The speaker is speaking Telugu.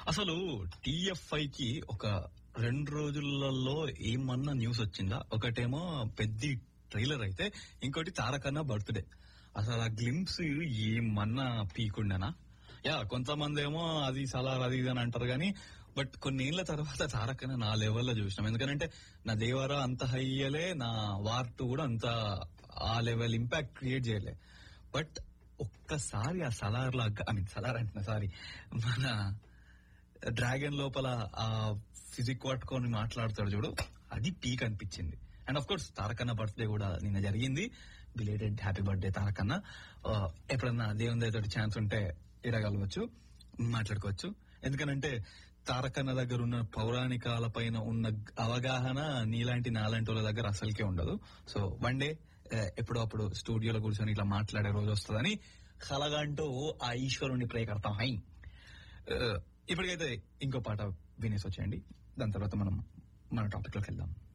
అసలు టిఎఫ్ఐ కి ఒక రెండు రోజులలో ఏమన్నా న్యూస్ వచ్చిందా ఒకటేమో పెద్ద ట్రైలర్ అయితే ఇంకోటి తారకన్న బర్త్డే అసలు ఆ గ్లింప్స్ ఏమన్నా పీకుండనా యా కొంతమంది ఏమో అది సలార్ అది ఇది అని అంటారు కానీ బట్ కొన్ని ఏళ్ల తర్వాత తారకన్న నా లెవెల్లో చూసినాం ఎందుకంటే నా దేవరా అంత హయ్యలే నా వార్ టూ కూడా అంత ఆ లెవెల్ ఇంపాక్ట్ క్రియేట్ చేయలే బట్ ఒక్కసారి ఆ సలార్ లాగా ఐ మీన్ సలార్ అంటున్నా సారీ మన డ్రాగన్ లోపల ఆ ఫిజిక్ పట్టుకొని మాట్లాడతాడు చూడు అది పీక్ అనిపించింది and of course Tarakanna birthday కూడా నిన్న జరిగింది బిలేటెడ్ హ్యాపీ బర్త్డే తారకన్న ఆ, ఎప్పుడన్నా దేవుని దగ్గర ఛాన్స్ ఉంటే ఇరగలవచ్చు మాట్లాడుకోవచ్చు ఎందుకనంటే తారకన్న దగ్గర ఉన్న పౌరాణికాల పైన ఉన్న అవగాహన నీలాంటి నాలాంటి వాళ్ళ దగ్గర అసలుకే ఉండదు సో వన్ డే ఎప్పుడో అప్పుడు స్టూడియోలో కూర్చొని ఇట్లా మాట్లాడే రోజు వస్తుందని కలగంటూ ఆ ఈశ్వరుని ప్రే కడతాం హై ఆ, ఇప్పటికైతే ఇంకో పాట వినేసి వచ్చేయండి దాని తర్వాత మనం మన టాపిక్ లోకి వెళ్దాం